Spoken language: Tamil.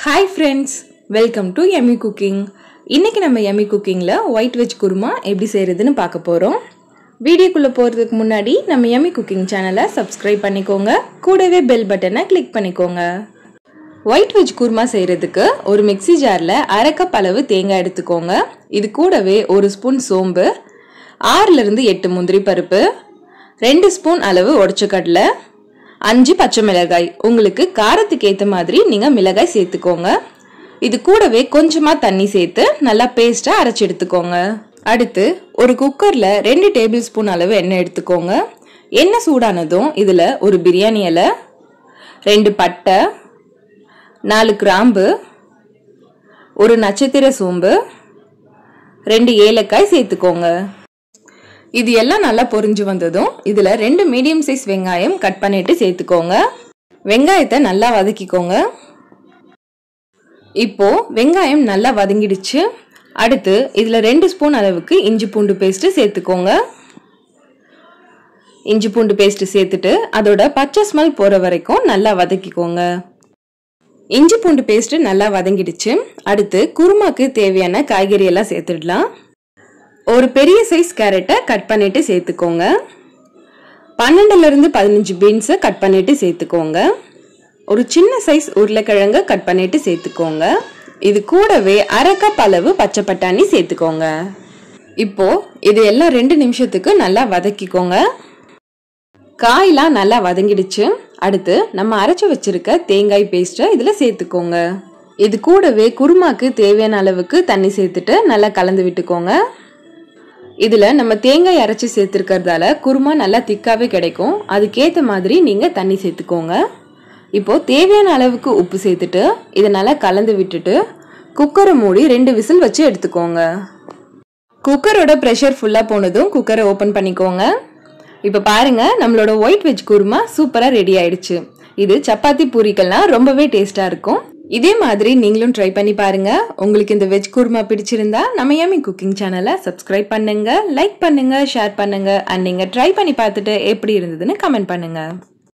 hi friends welcome to Emmy cooking இன்னைக்கு நம்ம எம்மி குக்கிங்கில் ஒயிட் வெஜ் குருமா எப்படி செய்கிறதுன்னு பார்க்க போகிறோம் வீடியோக்குள்ளே போகிறதுக்கு முன்னாடி நம்ம எம்மி குக்கிங் சேனலை சப்ஸ்கிரைப் பண்ணிக்கோங்க கூடவே பெல் பட்டனை கிளிக் பண்ணிக்கோங்க ஒயிட் வெஜ் குருமா செய்கிறதுக்கு ஒரு மிக்ஸி ஜாரில் அரை கப் அளவு தேங்காய் எடுத்துக்கோங்க இது கூடவே ஒரு ஸ்பூன் சோம்பு ஆறுலேருந்து எட்டு முந்திரி பருப்பு ரெண்டு ஸ்பூன் அளவு உடச்ச கடலை அஞ்சு பச்சை மிளகாய் உங்களுக்கு காரத்துக்கு ஏற்ற மாதிரி நீங்கள் மிளகாய் சேர்த்துக்கோங்க இது கூடவே கொஞ்சமாக தண்ணி சேர்த்து நல்லா பேஸ்ட்டாக அரைச்சி எடுத்துக்கோங்க அடுத்து ஒரு குக்கரில் ரெண்டு டேபிள் ஸ்பூன் அளவு எண்ணெய் எடுத்துக்கோங்க எண்ணெய் சூடானதும் இதில் ஒரு பிரியாணி இலை ரெண்டு பட்டை நாலு கிராம்பு ஒரு நட்சத்திர சோம்பு ரெண்டு ஏலக்காய் சேர்த்துக்கோங்க இது எல்லாம் நல்லா பொரிஞ்சு வந்ததும் இதில் ரெண்டு மீடியம் சைஸ் வெங்காயம் கட் பண்ணிட்டு சேர்த்துக்கோங்க வெங்காயத்தை நல்லா வதக்கிக்கோங்க இப்போ வெங்காயம் நல்லா வதங்கிடுச்சு அடுத்து இதில் ரெண்டு ஸ்பூன் அளவுக்கு இஞ்சி பூண்டு பேஸ்ட்டு சேர்த்துக்கோங்க இஞ்சி பூண்டு பேஸ்ட்டு சேர்த்துட்டு அதோட பச்சை ஸ்மெல் போகிற வரைக்கும் நல்லா வதக்கிக்கோங்க இஞ்சி பூண்டு பேஸ்ட்டு நல்லா வதங்கிடுச்சு அடுத்து குருமாக்கு தேவையான காய்கறி எல்லாம் சேர்த்துடலாம் ஒரு பெரிய சைஸ் கேரட்டை கட் பண்ணிட்டு சேர்த்துக்கோங்க பன்னெண்டுலேருந்து பதினஞ்சு பீன்ஸை கட் பண்ணிட்டு சேர்த்துக்கோங்க ஒரு சின்ன சைஸ் உருளைக்கிழங்கு கட் பண்ணிட்டு சேர்த்துக்கோங்க இது கூடவே அரை கப் அளவு பச்சை பட்டாணி சேர்த்துக்கோங்க இப்போ இது எல்லாம் ரெண்டு நிமிஷத்துக்கு நல்லா வதக்கிக்கோங்க காயெல்லாம் நல்லா வதங்கிடுச்சு அடுத்து நம்ம அரைச்சி வச்சிருக்க தேங்காய் பேஸ்ட்டை இதில் சேர்த்துக்கோங்க இது கூடவே குருமாக்கு தேவையான அளவுக்கு தண்ணி சேர்த்துட்டு நல்லா கலந்து விட்டுக்கோங்க இதில் நம்ம தேங்காய் அரைச்சி சேர்த்துருக்கறதால குருமா நல்லா திக்காவே கிடைக்கும் அதுக்கேற்ற மாதிரி நீங்கள் தண்ணி சேர்த்துக்கோங்க இப்போது தேவையான அளவுக்கு உப்பு சேர்த்துட்டு இதை நல்லா கலந்து விட்டுட்டு குக்கரை மூடி ரெண்டு விசில் வச்சு எடுத்துக்கோங்க குக்கரோட ப்ரெஷர் ஃபுல்லாக போனதும் குக்கரை ஓப்பன் பண்ணிக்கோங்க இப்போ பாருங்க நம்மளோட ஒயிட் வெஜ் குருமா சூப்பராக ரெடி ஆயிடுச்சு இது சப்பாத்தி பூரிக்கெல்லாம் ரொம்பவே டேஸ்ட்டாக இருக்கும் இதே மாதிரி நீங்களும் ட்ரை பண்ணி பாருங்க உங்களுக்கு இந்த வெஜ் குருமா பிடிச்சிருந்தா நம்ம ஏமி குக்கிங் சேனலை சப்ஸ்கிரைப் பண்ணுங்க லைக் பண்ணுங்க ஷேர் பண்ணுங்க அண்ட் நீங்கள் ட்ரை பண்ணி பார்த்துட்டு எப்படி இருந்ததுன்னு கமெண்ட் பண்ணுங்க